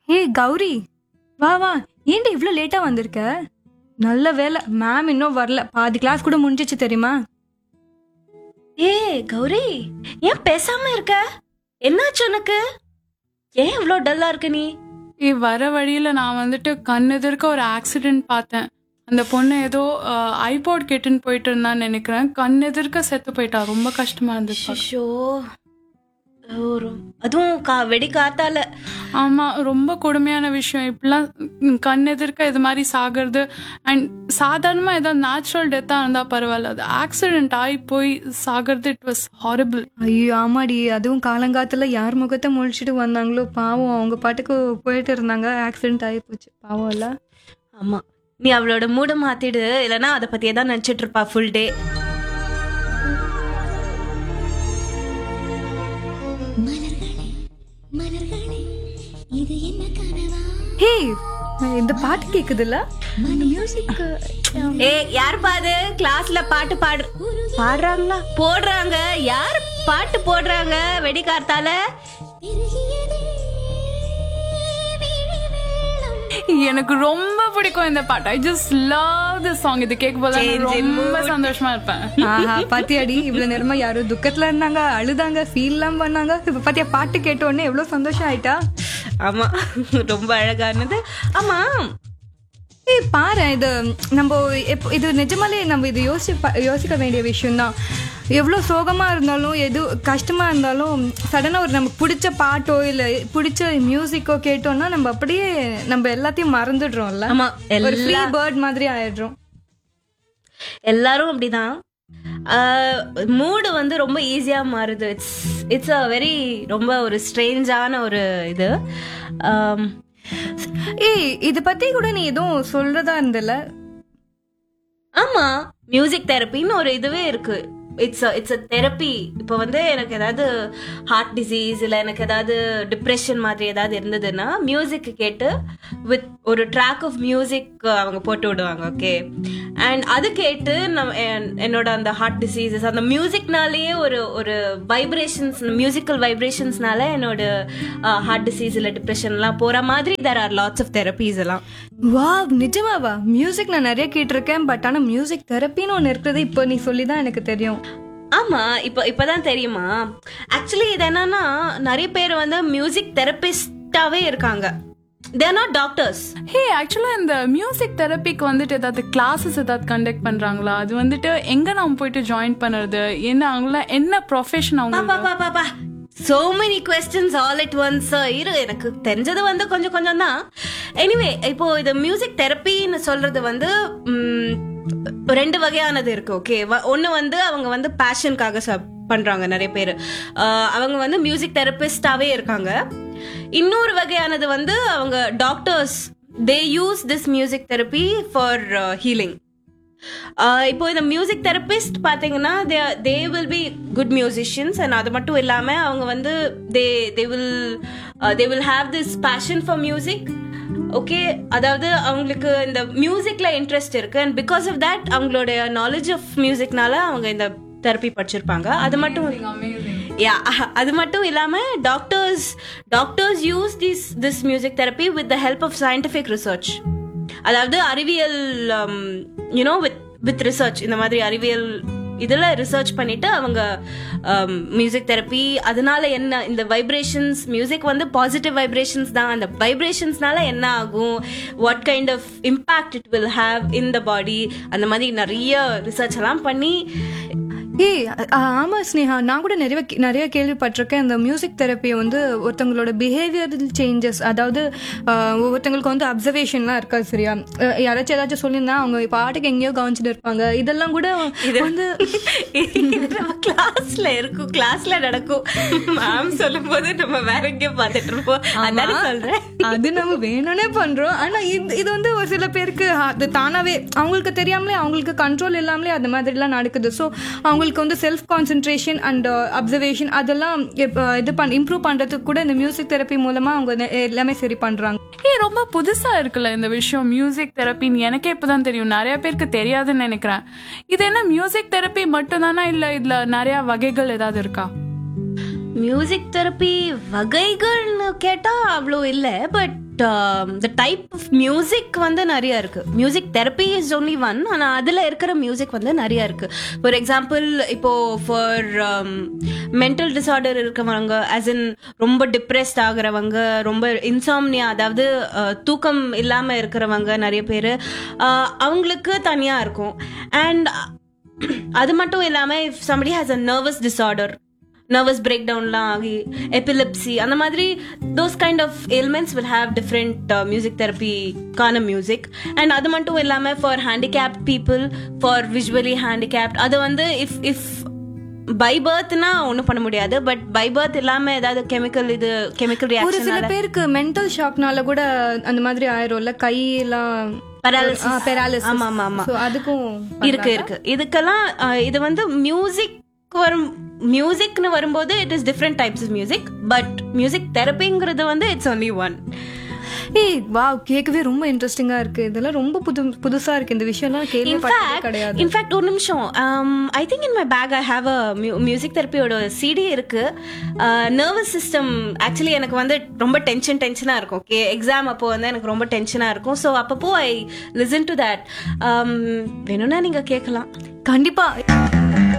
ஹே கௌரி வா வா ஏன்டா இவ்ளோ லேட்டா வந்திருக்க நல்ல வேலை மேம் இன்னும் வரல பாதி கிளாஸ் கூட முடிஞ்சிச்சு தெரியுமா ஏய் கௌரி ஏன் பேசாம இருக்க என்னாச்சு உனக்கு ஏன் இவ்ளோ டல்லா இருக்க நீ ஏய், வர வழியில நான் வந்துட்டு கண்ணெதிர்க்க ஒரு ஆக்சிடென்ட் பார்த்தேன் அந்த பொண்ணு ஏதோ ஐபாட் கேட்டுன்னு போயிட்டு இருந்தான்னு நினைக்கிறேன் கண்ணெதிர்க்க செத்து போயிட்டா ரொம்ப கஷ்டமா இருந்துச்சு ஷோ அதுவும் கா வெடி காத்தால ஆமா ரொம்ப கொடுமையான விஷயம் இப்படிலாம் ம், கண்ணெதிர்க்க இது மாதிரி சாகிறது அண்ட் சாதாரணமா ஏதாவது நேச்சுரல் டெத்தா இருந்தா பரவாயில்ல அது ஆக்சிடென்ட் ஆகி போய் சாகிறது இட் வாஸ் ஹாரிபிள் ஐயோ ஆமாடி அதுவும் காலங்காத்துல யார் முகத்தை முழிச்சிட்டு வந்தாங்களோ பாவம் அவங்க பாட்டுக்கு போயிட்டு இருந்தாங்க ஆக்சிடென்ட் ஆகி போச்சு பாவம் இல்ல ஆமா நீ அவளோட மூட மாத்திடு இல்லனா அத பத்தியே தான் நினைச்சிட்டு இருப்பா ஃபுல் டே மலர்களே மலர்களே இது என்ன கனவா ஹே இந்த பாட்டு கேக்குதுல்ல மியூசிக் ஏ யார் பாது கிளாஸ்ல பாட்டு பாடு பாடுறாங்களா போடுறாங்க யார் பாட்டு போடுறாங்க வெடி காத்தால பெருகியதே விழி வெள்ளம் எனக்கு ரொம்ப பிடிக்கும் இந்த பாட்டு I just love this song இது கேட்கும் போது Change in ரொம்ப mood. சந்தோஷமா இருப்பேன் ஆஹா பாத்தியாடி இவ்வளவு நேரமா யாரும் துக்கத்துல இருந்தாங்க அழுதாங்க ஃபீல் எல்லாம் பண்ணாங்க இப்ப பாத்தியா பாட்டு கேட்ட உடனே எவ்வளவு சந்தோஷம் ஆயிட்டா ஆமா ரொம்ப அழகானது ஆமா ஏய் பாரு இது நம்ம எப்போ இது நிஜமாலே நம்ம இது யோசி யோசிக்க வேண்டிய விஷயம்தான் எவ்வளோ சோகமாக இருந்தாலும் எது கஷ்டமாக இருந்தாலும் சடனாக ஒரு நமக்கு பிடிச்ச பாட்டோ இல்லை பிடிச்ச மியூசிக்கோ கேட்டோம்னா நம்ம அப்படியே நம்ம எல்லாத்தையும் மறந்துடுறோம்ல ஆமா ஒரு ஃப்ரீ எல்லா பேர்ட் மாதிரி ஆயிடுறோம் எல்லாரும் அப்படிதான் மூடு வந்து ரொம்ப ஈஸியா மாறுது இட்ஸ் இட்ஸ் அ வெரி ரொம்ப ஒரு ஸ்ட்ரேஞ்சான ஒரு இது ஆம், ஏய் இதை பற்றி கூட நீ எதுவும் சொல்றதா இருந்தல ஆமா மியூசிக் தெரப்பின்னு ஒரு இதுவே இருக்கு இட்ஸ் இட்ஸ் அ தெரப்பி இப்போ வந்து எனக்கு ஏதாவது ஹார்ட் டிசீஸ் இல்லை எனக்கு ஏதாவது டிப்ரெஷன் மாதிரி ஏதாவது இருந்ததுன்னா மியூசிக் கேட்டு வித் ஒரு ட்ராக் ஆஃப் மியூசிக் அவங்க போட்டு விடுவாங்க ஓகே அண்ட் அது கேட்டு நம்ம என்- என்னோட அந்த ஹார்ட் டிசீசஸ் அந்த மியூசிக்னாலேயே ஒரு ஒரு வைப்ரேஷன்ஸ் மியூசிக்கல் வைப்ரேஷன்ஸ்னால என்னோட ஹார்ட் டிசீஸ் இல்லை டிப்ரெஷன்லாம் போகிற மாதிரி there are lots of therapies எல்லாம் வா நிஜமாவா மியூசிக் நான் நிறைய கேட்டிருக்கேன் பட் ஆனால் மியூசிக் தெரப்பின்னு ஒன்று இருக்கிறது இப்போ நீ சொல்லி தான் எனக்கு தெரியும் ஆமா இப்போ இப்பதான் தெரியுமா ஆக்சுவலி இது என்னன்னா நிறைய பேர் வந்து மியூசிக் தெரபிஸ்டாவே இருக்காங்க தேர் நாட் டாக்டர்ஸ் ஹே ஆக்சுவலா இந்த மியூசிக் தெரப்பிக்கு வந்துட்டு ஏதாவது கிளாஸஸ் ஏதாவது கண்டக்ட் பண்றாங்களா அது வந்துட்டு எங்க நாம போயிட்டு ஜாயின் பண்ணுறது என்ன அவங்கள என்ன ப்ரொஃபஷன் அவங்க பாப்பா பாப்பா so many questions all at once இரு எனக்கு தெரிஞ்சது வந்து கொஞ்சம் கொஞ்சம் தான் எனிவே இப்போ இது மியூசிக் தெரப்பின்னு சொல்றது வந்து ம், ரெண்டு வகையானது இருக்கு ஓகே ஒன்னு வந்து அவங்க வந்து பேஷனுக்காக பண்றாங்க நிறைய பேர் அவங்க வந்து மியூசிக் தெரபிஸ்டாவே இருக்காங்க இன்னொரு வகையானது வந்து அவங்க doctors they use this music therapy for healing ah இப்போ இந்த மியூசிக் தெரபிஸ்ட் பாத்தீங்கன்னா they they will be good musicians and அது மட்டும் இல்லாம அவங்க வந்து they they will they will have this passion for music okay அதாவது அவங்களுக்கு இந்த மியூசிக்ல இன்ட்ரெஸ்ட் இருக்கு அண்ட் பிகாஸ் ஆஃப் தட் அவங்களோட நாலேஜ் ஆஃப் மியூசிக்னால அவங்க இந்த தெரப்பி படிச்சிருப்பாங்க அது மட்டும் யா அது மட்டும் இல்லாம doctors doctors use this this music therapy with the help of scientific research அதாவது அறிவியல் யூனோ வித் வித் ரிசர்ச் இந்த மாதிரி அறிவியல் இதில் ரிசர்ச் பண்ணிட்டு அவங்க மியூசிக் தெரப்பி அதனால என்ன இந்த வைப்ரேஷன்ஸ் மியூசிக் வந்து பாசிட்டிவ் வைப்ரேஷன்ஸ் தான் அந்த வைப்ரேஷன்ஸ்னால என்ன ஆகும் what kind of impact it will have in the body அந்த மாதிரி நிறைய ரிசர்ச் எல்லாம் பண்ணி ஏய் அ- ஆமா ஸ்னேகா நான் கூட நிறைய கே- நிறைய கேள்விப்பட்டிருக்கேன் இந்த மியூசிக் தெரப்பியை வந்து ஒருத்தவங்களோட பிஹேவியரல் சேஞ்சஸ் அதாவது அஹ், ஒவ்வொருத்தவங்களுக்கு வந்து அப்சர்வேஷன்லாம் இருக்காது சரியா அஹ், யாராச்சும் ஏதாச்சும் சொல்லியிருந்தா அவங்க பாட்டுக்கு எங்கேயோ கவனிச்சுட்டு இருப்பாங்க இதெல்லாம் கூட வந்து இது நம்ம கிளாஸ்ல இருக்கும் கிளாஸ்ல நடக்கும் மேம் சொல்லும் போது நம்ம வேற எங்கேயோ பார்த்துட்டு இருப்போம் அதனால சொல்றேன் அது நம்ம வேணும்னே பண்றோம் ஆனா இது இது வந்து ஒரு சில பேருக்கு அது தானாவே அவங்களுக்கு தெரியாமலே அவங்களுக்கு கண்ட்ரோல் இல்லாமலே அந்த மாதிரிலாம் நடக்குது ஸோ அவங்களுக்கு வந்து செல்ஃப் கான்சென்ட்ரேஷன் அண்ட் அப்சர்வேஷன் அதெல்லாம் இப்ப இது பண் இம்ப்ரூவ் பண்றதுக்கு கூட இந்த மியூசிக் தெரப்பி மூலமா அவங்க நெ- எல்லாமே சரி பண்றாங்க ஏ ரொம்ப புதுசா இருக்குல்ல இந்த விஷயம் மியூசிக் தெரப்பின்னு எனக்கே இப்பதான் தெரியும் நிறைய பேருக்கு தெரியாதுன்னு நினைக்கிறேன் இது என்ன மியூசிக் தெரப்பி மட்டும் தானா இல்ல இதுல நிறைய வகைகள் ஏதாவது இருக்கா மியூசிக் தெரப்பி வகைகள்னு கேட்டா அவ்வளோ இல்லை but the type of music வந்து நிறைய இருக்கு music therapy is only one ஆனால் அதில் இருக்கிற மியூசிக் வந்து நிறைய இருக்கு ஃபார் எக்ஸாம்பிள் இப்போ ஃபார் மென்டல் டிசார்டர் இருக்கவங்க ஆஸ் இன் ரொம்ப டிப்ரெஸ்ட் ஆகுறவங்க ரொம்ப இன்சாம்னியா அதாவது அஹ், தூக்கம் இல்லாமல் இருக்கிறவங்க நிறைய பேர் அவங்களுக்கு தனியாக இருக்கும் அண்ட் அது மட்டும் இல்லாமல் if somebody has a nervous disorder nervous பிரேக் டவுன்லாம் ஆகி எபிலிப்சி அந்த மாதிரி those kind of ailments will have different uh, music தெரப்பிக்கான மியூசிக் அண்ட் அது மட்டும் இல்லாமல் for handicapped people for visually handicapped அது வந்து இஃப் இஃப் பை பர்த்னா ஒன்றும் பண்ண முடியாது பட் பை பர்த் இல்லாமல் ஏதாவது கெமிக்கல் இது கெமிக்கல் ஒரு சில ரியாக்ஷன் பேருக்கு மென்டல் ஷாக்னால கூட அந்த மாதிரி ஆயிரும்ல கையெல்லாம் Paralysis. பெராலிசிஸ் ஆமா, ஆமா, ஆமா. அதுக்கும் இருக்கு இருக்கு இதுக்கெல்லாம் அஹ், இது வந்து மியூசிக் வரும் மியூசிக்னு வரும்போது it is different types of music but music தெரப்பிங்கிறது வந்து it's only one hey wow கேட்கவே ரொம்ப இன்ட்ரெஸ்டிங்கா இருக்கு இதெல்லாம் ரொம்ப புது புதுசா இருக்கு இந்த விஷயம்லாம் கேள்விப்பட்டதே கிடையாது இன்ஃபேக்ட் ஒரு நிமிஷம் I think in my bag I have a music தெரப்பியோட சிடி இருக்கு நர்வஸ் சிஸ்டம் ஆக்சுவலி எனக்கு வந்து ரொம்ப டென்ஷன் டென்ஷனாக இருக்கும் ஓகே எக்ஸாம் அப்போ வந்து எனக்கு ரொம்ப டென்ஷனாக இருக்கும் ஸோ அப்பப்போ ஐ லிசன் டு தட் வேணும்னா நீங்கள் கேட்கலாம் கண்டிப்பா